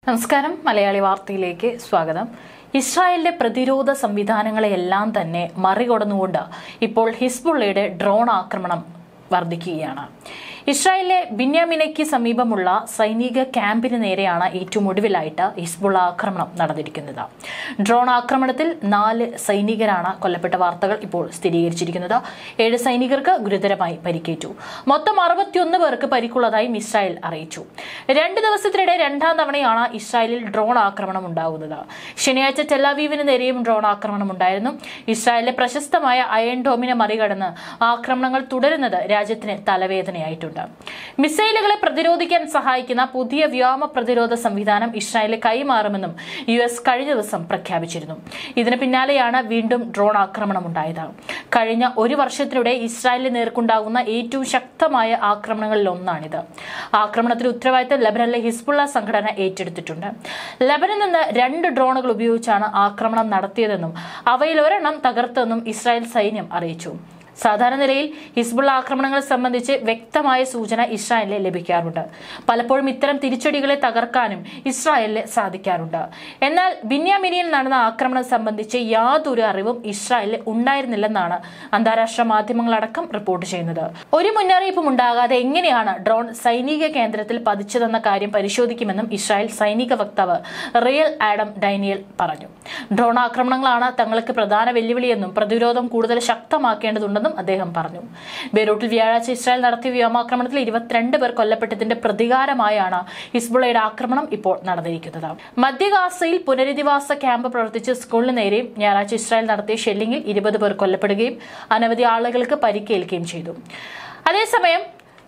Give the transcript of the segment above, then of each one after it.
നമസ്കാരം മലയാളി വാർത്തയിലേക്ക് സ്വാഗതം ഇസ്രായേലിന്റെ പ്രതിരോധ സംവിധാനങ്ങളെയെല്ലാം തന്നെ മറികടന്നുകൊണ്ട് ഇപ്പോൾ ഹിസ്ബുള്ളയുടെ ഡ്രോൺ ആക്രമണം വർദ്ധിക്കുകയാണ് ഇസ്രായേലിലെ ബിന്യാമിനയ്ക്ക് സമീപമുള്ള സൈനിക ക്യാമ്പിന് നേരെയാണ് ഏറ്റവും ഒടുവിലായിട്ട് ഹിസ്ബുള്ള ആക്രമണം നടന്നിരിക്കുന്നത് ഡ്രോൺ ആക്രമണത്തിൽ നാല് സൈനികരാണ് കൊല്ലപ്പെട്ട വാർത്തകൾ ഇപ്പോൾ സ്ഥിരീകരിച്ചിരിക്കുന്നത് ഏഴ് സൈനികർക്ക് ഗുരുതരമായി പരിക്കേറ്റു മൊത്തം അറുപത്തിയൊന്ന് പേർക്ക് പരിക്കുള്ളതായും ഇസ്രായേൽ അറിയിച്ചു രണ്ട് ദിവസത്തിനിടെ രണ്ടാം തവണയാണ് ഇസ്രായേലിൽ ഡ്രോൺ ആക്രമണം ഉണ്ടാകുന്നത് ശനിയാഴ്ച ടെലാവീവിന് നേരെയും ഡ്രോൺ ആക്രമണം ഉണ്ടായിരുന്നു ഇസ്രായേലിലെ പ്രശസ്തമായ അയൺ ഡോമിനെ മറികടന്ന് ആക്രമണങ്ങൾ തുടരുന്നത് രാജ്യത്തിന് തലവേദനയായിട്ടുണ്ട് മിസൈലുകളെ പ്രതിരോധിക്കാൻ സഹായിക്കുന്ന പുതിയ വ്യോമ പ്രതിരോധ സംവിധാനം ഇസ്രായേലിന് കൈമാറുമെന്നും യു എസ് കഴിഞ്ഞ ദിവസം പ്രഖ്യാപിച്ചിരുന്നു ഇതിന് പിന്നാലെയാണ് വീണ്ടും ഡ്രോൺ ആക്രമണം ഉണ്ടായത് കഴിഞ്ഞ ഒരു വർഷത്തിലൂടെ ഇസ്രായേലിന് നേർക്കുണ്ടാകുന്ന ഏറ്റവും ശക്തമായ ആക്രമണങ്ങളിൽ ഒന്നാണിത് ആക്രമണത്തിന് ഉത്തരവാദിത്തം ലബനനിലെ ഹിസ്ബുള്ള സംഘടന ഏറ്റെടുത്തിട്ടുണ്ട് ലബനിൽ നിന്ന് രണ്ട് ഡ്രോണുകൾ ഉപയോഗിച്ചാണ് ആക്രമണം നടത്തിയതെന്നും അവയിൽ ഒരെണ്ണം തകർത്തെന്നും ഇസ്രായേൽ സൈന്യം അറിയിച്ചു സാധാരണ നിലയിൽ ഹിസ്ബുള്ള ആക്രമണങ്ങൾ സംബന്ധിച്ച് വ്യക്തമായ സൂചന ഇസ്രായേലിന് ലഭിക്കാറുണ്ട് പലപ്പോഴും ഇത്തരം തിരിച്ചടികളെ തകർക്കാനും ഇസ്രായേലിന് സാധിക്കാറുണ്ട് എന്നാൽ ബിന്യാമിനിയിൽ നടന്ന ആക്രമണം സംബന്ധിച്ച് യാതൊരു അറിവും ഇസ്രായേലിന് ഉണ്ടായിരുന്നില്ലെന്നാണ് അന്താരാഷ്ട്ര മാധ്യമങ്ങളടക്കം റിപ്പോർട്ട് ചെയ്യുന്നത് ഒരു മുന്നറിയിപ്പും ഉണ്ടാകാതെ എങ്ങനെയാണ് ഡ്രോൺ സൈനിക കേന്ദ്രത്തിൽ പതിച്ചതെന്ന കാര്യം പരിശോധിക്കുമെന്നും ഇസ്രായേൽ സൈനിക വക്താവ് റിയൽ ആഡം ഡൈനിയൽ പറഞ്ഞു ഡ്രോൺ ആക്രമണങ്ങളാണ് തങ്ങൾക്ക് പ്രധാന വെല്ലുവിളിയെന്നും പ്രതിരോധം കൂടുതൽ ശക്തമാക്കേണ്ടതുണ്ടെന്നും അദ്ദേഹം പറഞ്ഞു ബെയ്റൂട്ടിൽ വ്യാഴാഴ്ച ഇസ്രായേൽ നടത്തിയ വ്യോമാക്രമണത്തിൽ ഇരുപത്തിരണ്ട് പേർ കൊല്ലപ്പെട്ടതിന്റെ പ്രതികാരമായാണ് ഹിസ്ബുള്ളയുടെ ആക്രമണം ഇപ്പോൾ നടന്നിരിക്കുന്നത് മധ്യഗാസയിൽ പുനരധിവാസ ക്യാമ്പ് പ്രവർത്തിച്ച സ്കൂളിന് നേരെയും ഞായറാഴ്ച ഇസ്രായേൽ നടത്തിയ ഷെല്ലിംഗിൽ ഇരുപത് പേർ കൊല്ലപ്പെടുകയും അനവധി ആളുകൾക്ക് പരിക്കേൽക്കുകയും ചെയ്തു അതേസമയം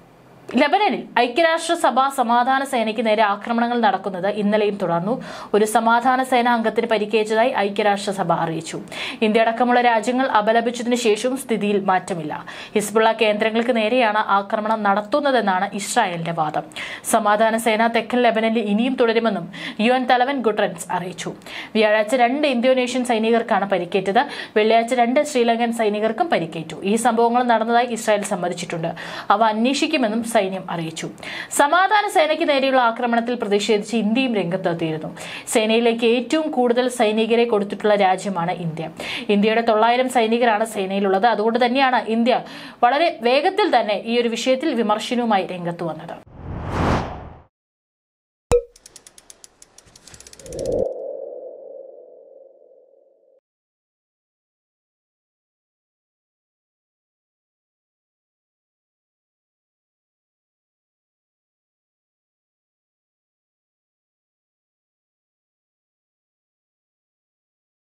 ലബനനിൽ ഐക്യരാഷ്ട്രസഭ സമാധാന സേനയ്ക്ക് നേരെ ആക്രമണങ്ങൾ നടക്കുന്നത് ഇന്നലെയും തുടർന്നു ഒരു സമാധാന സേനാ അംഗത്തിന് പരിക്കേറ്റതായി ഐക്യരാഷ്ട്രസഭ അറിയിച്ചു ഇന്ത്യ അടക്കമുള്ള രാജ്യങ്ങൾ അപലപിച്ചതിനു ശേഷവും സ്ഥിതിയിൽ മാറ്റമില്ല ഹിസ്ബുള്ള കേന്ദ്രങ്ങൾക്ക് നേരെയാണ് ആക്രമണം നടത്തുന്നതെന്നാണ് ഇസ്രായേലിന്റെ വാദം സമാധാന സേന തെക്കൻ ലബനനിൽ ഇനിയും തുടരുമെന്നും യു എൻ തലവൻ ഗുട്രൻസ് അറിയിച്ചു വ്യാഴാഴ്ച രണ്ട് ഇന്തോനേഷ്യൻ സൈനികർക്കാണ് പരിക്കേറ്റത് വെള്ളിയാഴ്ച രണ്ട് ശ്രീലങ്കൻ സൈനികർക്കും പരിക്കേറ്റു ഈ സംഭവങ്ങൾ നടന്നതായി ഇസ്രായേൽ സമ്മതിച്ചിട്ടുണ്ട് അവ അന്വേഷിക്കുമെന്നും സൈന്യം അറിയിച്ചു സമാധാന സേനയ്ക്ക് നേരെയുള്ള ആക്രമണത്തിൽ പ്രതിഷേധിച്ച് ഇന്ത്യയും രംഗത്തെത്തിയിരുന്നു സേനയിലേക്ക് ഏറ്റവും കൂടുതൽ സൈനികരെ കൊടുത്തിട്ടുള്ള രാജ്യമാണ് ഇന്ത്യ ഇന്ത്യയുടെ തൊള്ളായിരം സൈനികരാണ് സേനയിലുള്ളത് അതുകൊണ്ട് തന്നെയാണ് ഇന്ത്യ വളരെ വേഗത്തിൽ തന്നെ ഈ ഒരു വിഷയത്തിൽ വിമർശനവുമായി രംഗത്ത് വന്നത്